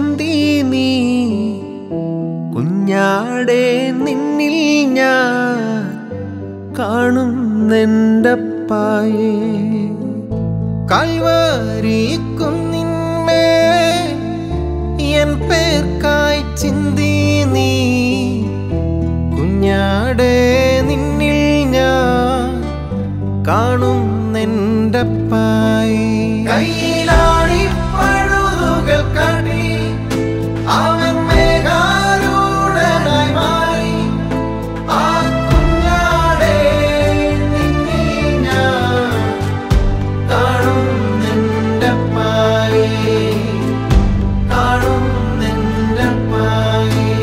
ചിന്തി നീ കുഞ്ഞാടെ നിന്നിൽ ഞാൻ കാണുന്നെൻ്റെ പായേ കൽവരി കുന്നിന്മേ എൻ പേർക്കായി ചിന്തി നീ കുഞ്ഞാടെ നിന്നിൽ ഞാൻ കാണുന്നെൻ്റെ പായേ കയ്യിലാണി പഴുതുകൾ കാട്ടി അവൻ മേഘാരൂഢനായി മാറി ആ കുഞ്ഞാടെ നിന്നിൽ ഞാൻ കാണുന്നെൻ്റെ പായേ കാണുന്നെൻ്റെ പായേ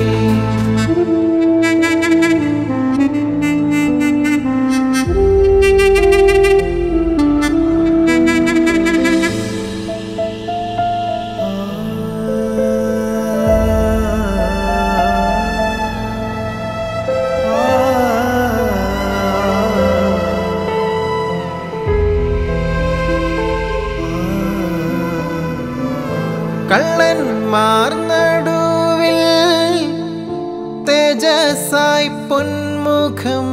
കള്ളന്മാർ നടുവിൽ തേജസായി പൊന്മുഖം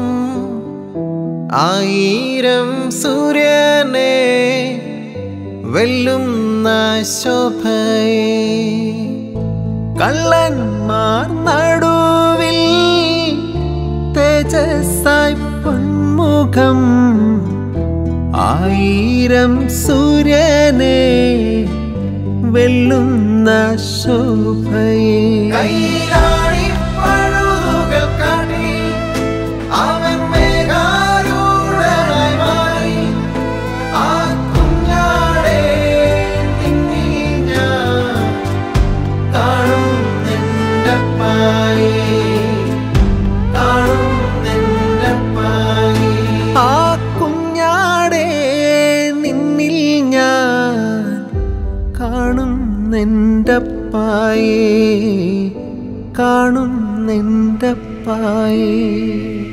ആയിരം സൂര്യനെ വെല്ലുന്ന ശോഭയെ കള്ളന്മാർ നടുവിൽ തേജസായി പൊന്മുഖം ആയിരം സൂര്യനെ വെല്ലുന്ന ശോഭയെ കൈരാണി പഴുതുകൾ കാട്ടി അവൻ മേഘാരൂഢനായി മാറി ആ കുഞ്ഞാടെ നിന്നിൽ ഞാൻ കാണുന്നെൻ്റെ പായേ കാണുന്നെൻ്റെ പായേ ആ കുഞ്ഞാടെ നിന്നിൽ ഞാൻ കാണുന്നെൻ്റെ പായേ കാണുന്നെൻ്റെ പായേ